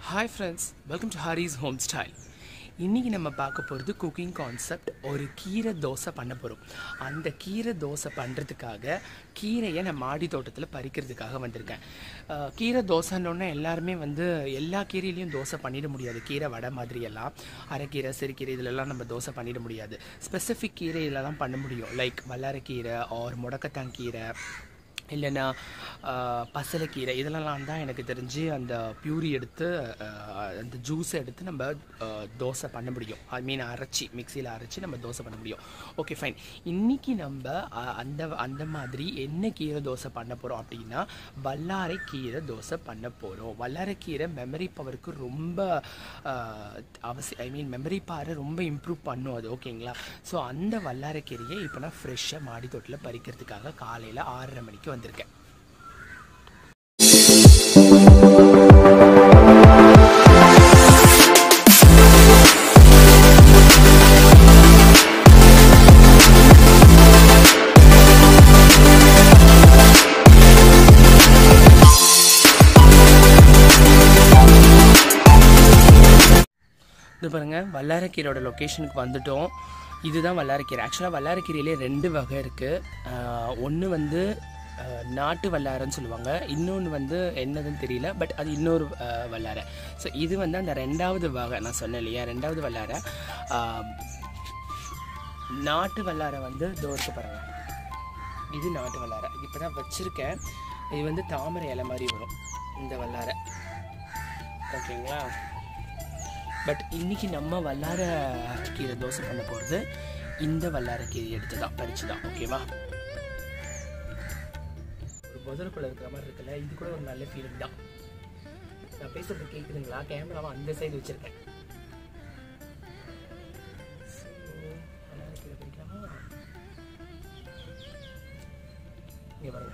Hi friends welcome to Hari's home style இன்றைக்கி நம்ம பார்க்க போகிறது குக்கிங் கான்செப்ட் ஒரு கீரை தோசை பண்ண போகிறோம் அந்த கீரை தோசை பண்ணுறதுக்காக கீரையை நான் மாடி தோட்டத்தில் பறிக்கிறதுக்காக வந்திருக்கேன் அஹ், கீரை தோசைன்னொன்னே எல்லாருமே வந்து எல்லா கீரையிலையும் தோசை பண்ணிட முடியாது கீரை வடை மாதிரியெல்லாம் அரைக்கீரை சிறுகீரை இதிலெல்லாம் நம்ம தோசை பண்ணிட முடியாது ஸ்பெசிஃபிக் கீரை இதில் தான் பண்ண முடியும் லைக் வல்லாரைக்கீரை ஆர் முடக்கத்தான் கீரை இல்லைன்னா ஆஹ், பசலைக்கீரை இதெல்லாம் தான் எனக்கு தெரிஞ்சு அந்த பியூரி எடுத்து ஆஹ், அந்த ஜூஸை எடுத்து நம்ம ஆஹ், தோசை பண்ண முடியும் ஐ மீன் அரைச்சி மிக்சியில் அரைச்சி நம்ம தோசை பண்ண முடியும் ஓகே ஃபைன் இன்னைக்கு நம்ம ஆஹ், அந்த அந்த மாதிரி என்ன கீரை தோசை பண்ண போகிறோம் அப்படின்னா வல்லாரை கீரை தோசை பண்ண போகிறோம் வல்லாரைக்கீரை மெமரி பவருக்கு ரொம்ப அவசியம் ஐ மீன் மெமரி பவரை ரொம்ப இம்ப்ரூவ் பண்ணும் அது ஓகேங்களா ஸோ அந்த வல்லாரைக்கீரையை இப்போ நான் ஃப்ரெஷ்ஷாக மாடி தோட்டில் பறிக்கிறதுக்காக காலையில் ஆறரை மணிக்கு வந்திருக்கேன் இது பாருங்க வல்லாரக்கீரையோட லொக்கேஷனுக்கு வந்துட்டோம் இதுதான் வல்லாரக்கீரை ஆக்சுவலாக வல்லாரக்கீரையிலே ரெண்டு வகை இருக்குது ஒன்று வந்து அஹ், நாட்டு வல்லாரன்னு சொல்லுவாங்க இன்னொன்று வந்து என்னதுன்னு தெரியல பட் அது இன்னொரு அஹ், வல்லாரை ஸோ இது வந்து அந்த ரெண்டாவது வகை நான் சொன்னேன் இல்லையா ரெண்டாவது வல்லாரை அஹ், நாட்டு வல்லாரை வந்து தோசை பாருங்க இது நாட்டு வல்லாரை இப்போ தான் வச்சுருக்கேன் இது வந்து தாமரை இலை மாதிரி வரும் இந்த வல்லாரை ஓகேங்களா பட் இன்னைக்கு நம்ம வல்லார கீரை தோசை பண்ண போகிறது இந்த வல்லார கீரை எடுத்து தான் பறிச்சு தான் ஓகேவா ஒரு புதருக்குள்ள இருக்கிற மாதிரி இருக்குல்ல இது கூட ஒரு நல்ல ஃபீலிங் தான் நான் பேசுறது கேட்குதுங்களா கேமராவை அந்த சைடு வச்சிருக்கேன் So, வல்லாரை கீரை பறிக்கலாமா இங்கே பாருங்க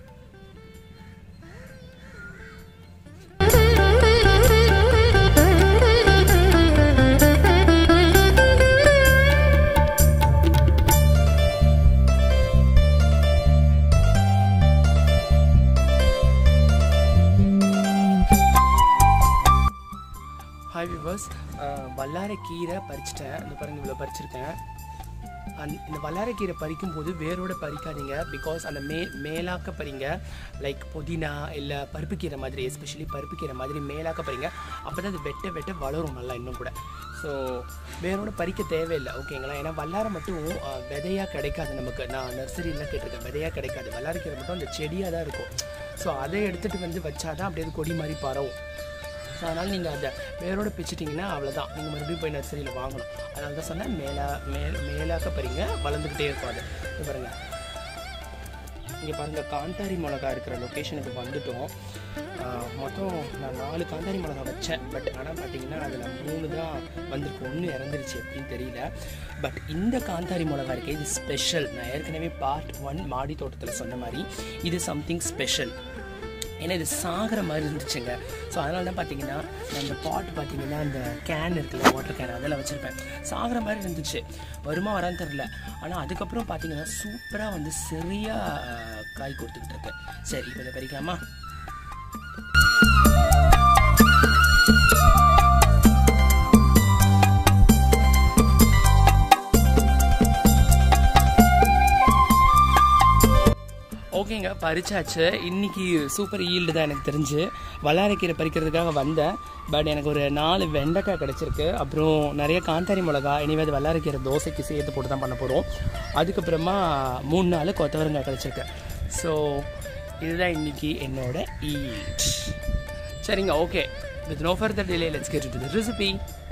ஹாய் விவர்ஸ் வல்லாரை கீரை பறிச்சிட்டேன் இந்த பாருங்க இவ்வளோ பறிச்சிருக்கேன் அந் இந்த வல்லாரை கீரை பறிக்கும் போது வேரோட பறிக்காதீங்க பிகாஸ் அந்த மே மேலாக்க பறிங்க லைக் புதினா இல்லை பருப்பு கீரை மாதிரி எஸ்பெஷலி பருப்பு கீரை மாதிரி மேலாக்க பறிங்க அப்போ தான் அது வெட்ட வெட்ட வளரும் நல்லா இன்னும் கூட ஸோ வேரோட பறிக்க தேவையில்லை ஓகேங்களா ஏன்னா வல்லாரை மட்டும் அஹ், விதையா கிடைக்காது நமக்கு நான் நர்சரியில் கேட்டிருக்கேன் விதையா கிடைக்காது வல்லாரை கீரை மட்டும் அந்த செடியாக தான் இருக்கும் ஸோ அதை எடுத்துகிட்டு வந்து வச்சாதான் அப்படியே அது கொடி மாதிரி பரவும் ஸோ அதனால் நீங்கள் அதை வேரோட பிச்சிட்டிங்கன்னா அவ்வளோதான் நீங்கள் மறுபடியும் போய் நர்சரியில் வாங்கணும் அதனால தான் சொன்னேன் மேலா மேல் மேலாக்க பாருங்க வளர்ந்துக்கிட்டே இருக்கும் அது இது பாருங்கள் இங்கே பாருங்கள் காந்தாரி மிளகா இருக்கிற லொக்கேஷனுக்கு வந்துட்டோம் ஆஹ், மொத்தம் நான் நாலு காந்தாரி மிளகா வச்சேன் பட் ஆனால் பார்த்தீங்கன்னா அதில் மூணு தான் வந்திருக்கு ஒன்று இறந்துருச்சு எப்படின்னு தெரியல பட் இந்த காந்தாரி மிளகா இருக்கு இது ஸ்பெஷல் நான் ஏற்கனவே பார்ட் ஒன் மாடி தோட்டத்தில் சொன்ன மாதிரி இது சம்திங் ஸ்பெஷல் ஏன்னா இது சாகிற மாதிரி இருந்துச்சுங்க ஸோ அதனால தான் பார்த்தீங்கன்னா நான் இந்த பாட் பார்த்தீங்கன்னா அந்த கேன் இருக்குல்ல வாட்டர் கேன் அதில் வச்சுருப்பேன் சாகிற மாதிரி இருந்துச்சு வருமா வரான்னு தெரில ஆனால் அதுக்கப்புறம் பார்த்தீங்கன்னா சூப்பராக வந்து சரியாக காய் கொடுத்துக்கிட்டு இருக்கு சரி இப்போ இதை பறிக்கலாமா ஓகேங்க பறிச்சாச்சு இன்னைக்கு சூப்பர் ஈல்டு தான் எனக்கு தெரிஞ்சு வல்லாரைக்கீரை பறிக்கிறதுக்காக வந்தேன் பட் எனக்கு ஒரு நாலு வெண்டைக்காய் கிடச்சிருக்கு அப்புறம் நிறைய காந்தாரி மிளகா இனிமேல் அது வல்லாரைக்கீரை தோசைக்கு சேர்த்து போட்டு தான் பண்ண போகிறோம் அதுக்கப்புறமா மூணு நாள் கொத்தவரங்காய் கிடச்சிருக்கு ஸோ இதுதான் இன்னைக்கு என்னோட ஈட் சரிங்க okay with no further delay let's get to the recipe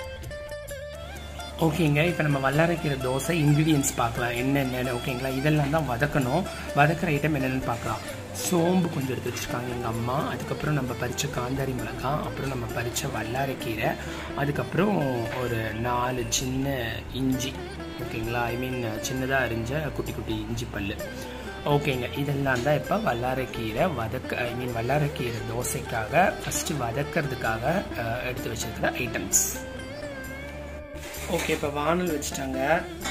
ஓகேங்க இப்போ நம்ம வல்லாரைக்கீரை தோசை இன்க்ரீடியன்ஸ் பார்க்கலாம் என்னென்னு ஓகேங்களா இதெல்லாம் தான் வதக்கணும் வதக்கிற ஐட்டம் என்னென்னு பார்க்கலாம் சோம்பு கொஞ்சம் எடுத்து வச்சுருக்காங்க எங்கள் அம்மா அதுக்கப்புறம் நம்ம பறித்த காந்தாரி மிளகாய் அப்புறம் நம்ம பறித்த வல்லாரைக்கீரை அதுக்கப்புறம் ஒரு நாலு சின்ன இஞ்சி ஓகேங்களா ஐ மீன் சின்னதாக அரிஞ்ச குட்டி குட்டி இஞ்சி பல் ஓகேங்க இதெல்லாம் தான் இப்போ வல்லாரைக்கீரை வதக்க ஐ மீன் வல்லாரைக்கீரை தோசைக்காக ஃபஸ்ட்டு வதக்கிறதுக்காக அஹ், எடுத்து வச்சிருக்கிற ஐட்டம்ஸ் ஓகே இப்போ வானல் வச்சுட்டாங்க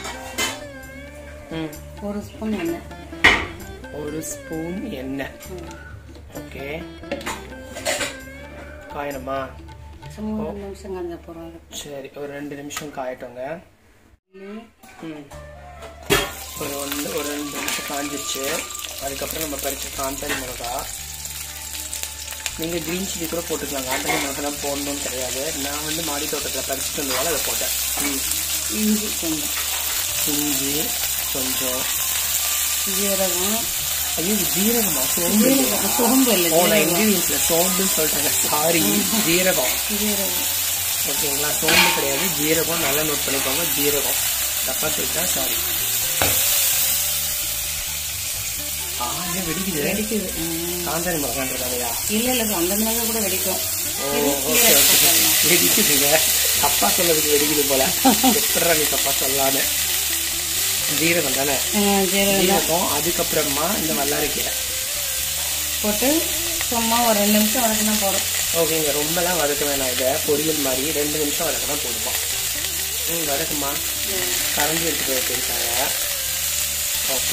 ம் ஒரு ஸ்பூன் எண்ணெய் ஒரு ஸ்பூன் எண்ணெய் ஓகே காயணுமா சும்மா ஒரு நிமிஷம் காஞ்ச போகிறோம் சரி ஒரு ரெண்டு நிமிஷம் காயட்டோங்க ம் ஒரு ஒன்று ஒரு ரெண்டு நிமிஷம் காஞ்சிருச்சு அதுக்கப்புறம் நம்ம பறிச்ச காந்தாரி மிளகா நீங்கள் க்ரீன் சில்லி கூட போட்டுக்கலாம் காந்தாரி மிளகா தான் போடணும்னு கிடையாது நான் வந்து மாடி தோட்டத்தில் பறிச்சுட்டு வந்ததால அதை போட்டேன் ம் இஞ்சி கொஞ்சம் இஞ்சி கொஞ்சம் ஜீரகம் ஐயோ இது ஜீரகமா சோம்பு இல்லையா? ஜீரகம் சோம்பு இல்லை ஓ நான் இன்க்ரீடியன்ஸில் சோம்புன்னு சொல்லிட்டாங்க சாரி ஜீரகம் ஜீரகம் ஓகேங்களா சோம்பு கிடையாது ஜீரகம் நல்லா நோட் பண்ணிக்கோங்க ஜீரகம் தப்பா சொல்லிட்டா சாரி ஆ ஏன் வெடிக்குது வெடிக்குது ம். காந்தாரி மிளகான்றதாலையா இல்லை இல்லை அந்த மிளகா கூட வெடிக்கும் ஓ இது ஓகே கீரை ஓகே போட்டுடலாம். வெடிக்குதுங்க தப்பா சொல்லதுக்கு வெடிக்குது போல எப்படா நீ தப்பா சொல்லலான்னு ஜீரகம் தானே ஆ, ஜீரகம் ஜீரகம் அதுக்கப்புறமா இந்த வல்லாரைக்கீரை போட்டு சும்மா ஒரு ரெண்டு நிமிஷம் வதக்கினா போதும் ஓகேங்க ரொம்பலாம் வதக்க வேணாம் இதை பொரியல் மாதிரி ரெண்டு நிமிஷம் வதக்கினா போதுமா ம் வதக்குமா கரண்டி எடுத்துட்டு வச்சிருக்காங்க ஓகே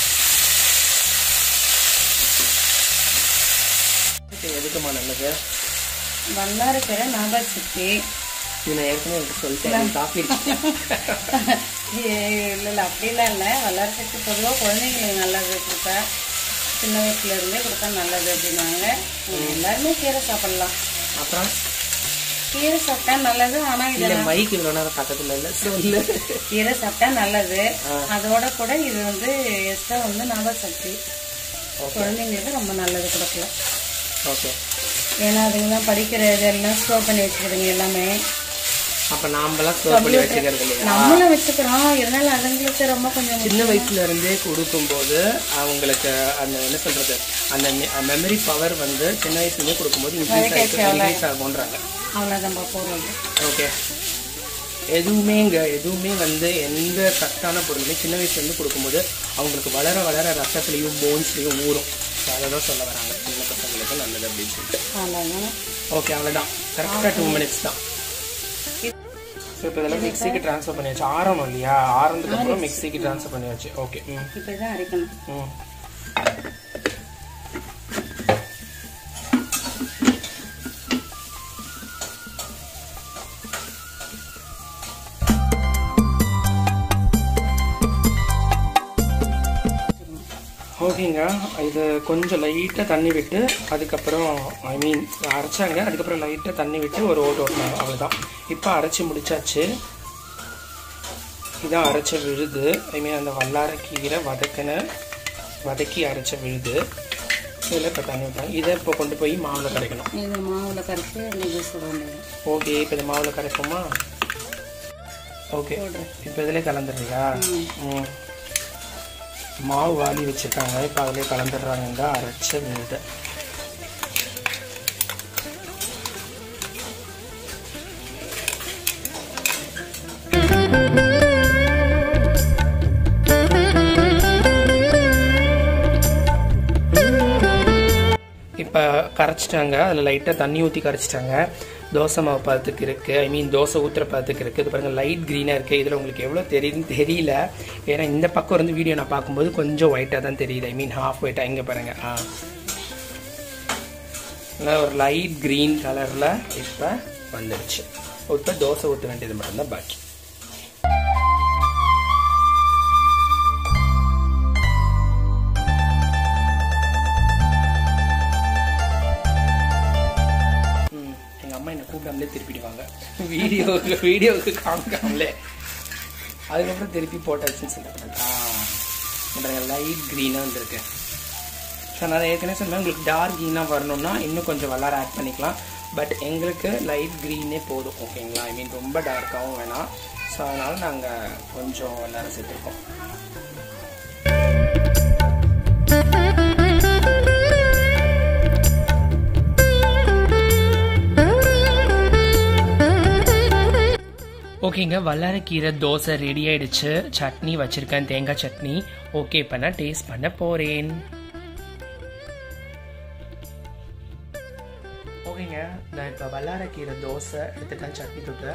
இது எதுக்குமா நல்லது வல்லாரக்கீரை ஞாபகம் சக்தி இது நான் ஏற்கனவே எனக்கு சொல்லிட்டேன் காஃபி இல்லை இல்லை அப்படிலாம் இல்லை வல்லார சக்தி பொதுவாக குழந்தைங்களுக்கு நல்லது கொடுத்தா சின்ன வயசுல இருந்தே கொடுத்தா நல்லது அப்படின்னாங்க எல்லாருமே கீரை சாப்பிடலாம் அப்புறம் கீரை சாப்பிட்டா நல்லது ஆனால் இது இல்ல மைக் இவ்வளோ நேரம் பக்கத்துல இல்லை சொல்லு கீரை சாப்பிட்டா நல்லது அதோட கூட இது வந்து எக்ஸ்ட்ரா வந்து ஞாபக சக்தி குழந்தைங்களுக்கு ரொம்ப நல்லது கொடுக்கலாம் ஓகே ஏன்னா அதுங்கெல்லாம் படிக்கிற இதெல்லாம் ஸ்டோர் பண்ணி வச்சுக்கிறதுங்க எல்லாமே அப்ப நாமெல்லாம் ஸ்டோர் பண்ணி வச்சுக்கிறது இல்லையா நம்மளும் வச்சுக்கிறோம் இருந்தாலும் அதுங்களுக்கு ரொம்ப கொஞ்சம் சின்ன வயசுல இருந்தே கொடுக்கும்போது அவங்களுக்கு அந்த என்ன சொல்றது அந்த மெமரி பவர் வந்து சின்ன வயசுல இருந்தே கொடுக்கும்போது இன்க்ரீஸ் ஆகிட்டு இன்க்ரீஸ் ஆகுன்றாங்க அவ்வளோதான் போகிறது ஓகே எதுவுமே இங்க எதுவுமே வந்து எந்த சத்தான பொருளுமே சின்ன வயசுல இருந்து கொடுக்கும்போது அவங்களுக்கு வளர வளர ரத்தத்துலயும் போன்ஸ்லயும் ஊறும் So அதை தான் சொல்ல வராங்க சின்ன பசங்களுக்கு நல்லது அப்படின்னு சொல்லிட்டு அவ்வளோதான் ஓகே அவ்வளோதான் கரெக்டாக டூ மினிட்ஸ் தான் ஸோ இப்போ இதெல்லாம் மிக்ஸிக்கு ட்ரான்ஸ்ஃபர் பண்ணியாச்சு ஆறணும் இல்லையா ஆறதுக்கு அப்புறம் மிக்ஸிக்கு ட்ரான்ஸ்ஃபர் பண்ணியாச்சு ஓகே ம் இப்போ தான் அரைக்கணும் ம் ஓகேங்க இது கொஞ்சம் லைட்டாக தண்ணி விட்டு அதுக்கப்புறம் ஐ மீன் அரைச்சாங்க அதுக்கப்புறம் லைட்டாக தண்ணி விட்டு ஒரு ஓட்டு ஓட்டினாங்க அவ்வளோதான் இப்போ அரைச்சி முடிச்சாச்சு இதான் அரைச்ச விழுது ஐ மீன் அந்த வல்லாரக்கீரை வதக்கின வதக்கி அரைச்ச விழுது இதில் இப்போ தண்ணி விட்டாங்க இதை இப்போ கொண்டு போய் மாவில் கரைக்கணும் இது மாவில் கரைச்சி நெய் சுட வேண்டியது ஓகே இப்போ இந்த மாவில் கரைப்போமா ஓகே இப்போ இதில் கலந்துடுறியா ம் மாவு வாலி வச்சுருக்காங்க இப்போ அதிலே கலந்துடுறாங்க இந்த அரைச்ச விழுது இப்போ கரைச்சிட்டாங்க அதில் லைட்டாக தண்ணி ஊற்றி கரைச்சிட்டாங்க தோசை மாவு பதத்துக்கு இருக்குது ஐ மீன் தோசை ஊற்றுற பதத்துக்கு இருக்குது இது பாருங்கள் லைட் க்ரீனாக இருக்குது இதில் உங்களுக்கு எவ்வளோ தெரியுதுன்னு தெரியல ஏன்னா இந்த பக்கம் இருந்து வீடியோ நான் பார்க்கும்போது கொஞ்சம் ஒயிட்டாக தான் தெரியுது ஐ மீன் ஹாஃப் ஒயிட்டாக இங்கே பாருங்கள் ஆ நல்லா ஒரு லைட் க்ரீன் கலரில் இப்போ வந்துடுச்சு இப்போ தோசை ஊற்ற வேண்டியது மட்டும்தான் பாக்கி ம் எங்கள் அம்மா என்னை கூப்பிடாமலே திருப்பிடுவாங்க வீடியோவுக்கு வீடியோவுக்கு காமிக்காமலே அதுக்கப்புறம் திருப்பி போட்டாச்சுன்னு சொல்லிட்டு ஆ லைட் க்ரீனாக வந்திருக்கு ஸோ நான் ஏற்கனவே சொன்னேன் உங்களுக்கு டார்க் க்ரீனாக வரணும்னா இன்னும் கொஞ்சம் வல்லார ஆட் பண்ணிக்கலாம் பட் எங்களுக்கு லைட் க்ரீனே போதும் ஓகேங்களா ஐ மீன் ரொம்ப டார்க்காகவும் வேணாம் ஸோ அதனால் நாங்கள் கொஞ்சம் வல்லார சேர்த்துருக்கோம் ஓகேங்க வல்லாரக்கீரை தோசை ரெடி ஆயிடுச்சு சட்னி வச்சிருக்கேன் தேங்காய் சட்னி ஓகே இப்போ நான் டேஸ்ட் பண்ண போறேன் ஓகேங்க நான் இப்போ வல்லாரக்கீரை தோசை எடுத்துட்டேன் சட்னி தொட்டு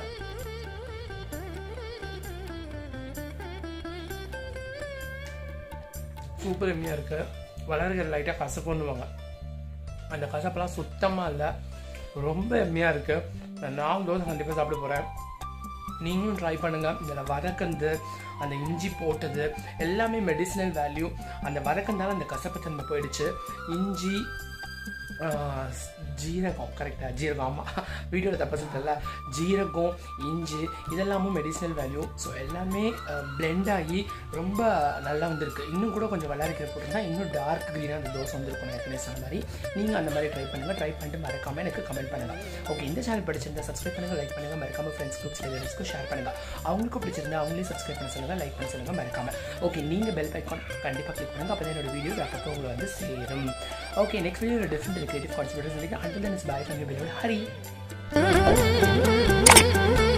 சூப்பர் எம்மியாக இருக்கு வல்லாரக்கீரை லைட்டாக கசப்புன்னுவாங்க அந்த கசப்பெல்லாம் சுத்தமாக இல்லை ரொம்ப எம்மியாக இருக்கு நான் தோசை கண்டிப்பாக சாப்பிட போகிறேன் நீங்களும் ட்ரை பண்ணுங்கள் இதில் வரக்கந்து அந்த இஞ்சி போட்டது எல்லாமே மெடிசினல் வேல்யூ அந்த வரக்கந்தால் அந்த கசப்புத்தன்மை போயிடுச்சு இஞ்சி ஆஹ், ஜீரகம் கரெக்டாக ஜீரகம் ஆமாம் வீடியோவில் தப்பா சொல்லிட்டல ஜீரகம் இஞ்சி இதெல்லாமும் மெடிசினல் வேல்யூ ஸோ எல்லாமே blend ஆகி ரொம்ப நல்லா வந்திருக்கு இன்னும் கூட கொஞ்சம் வல்லாரிக்கிற போட்டிருந்தா இன்னும் டார்க் க்ரீனாக அந்த தோசை வந்திருக்கும் நான் ஏற்கனவே சொன்ன மாதிரி நீங்கள் அந்த மாதிரி ட்ரை பண்ணுங்கள் ட்ரை பண்ணிட்டு மறக்காமல் எனக்கு கமெண்ட் பண்ணுங்கள் ஓகே இந்த சேனல் பிடிச்சிருந்தா சப்ஸ்கிரைப் பண்ணுங்கள் லைக் பண்ணுங்கள் மறக்காமல் ஃப்ரெண்ட்ஸ் குரூப்ஸ் ரிலேட்டிவ்ஸ்க்கு ஷேர் பண்ணுங்கள் அவங்களுக்கும் பிடிச்சிருந்தா அவங்களே சப்ஸ்கிரைப் பண்ண சொல்லுங்கள் லைக் பண்ண சொல்லுங்கள் மறக்காமல் ஓகே நீங்கள் பெல் ஐக்கான் கண்டிப்பாக கிளிக் பண்ணுங்கள் அப்போ தான் என்னோட வீடியோ அப்பப்போ உங்களை வந்து சேரும் okay next video different creative concept நினைக்கிறேன் until then is bye from you Hari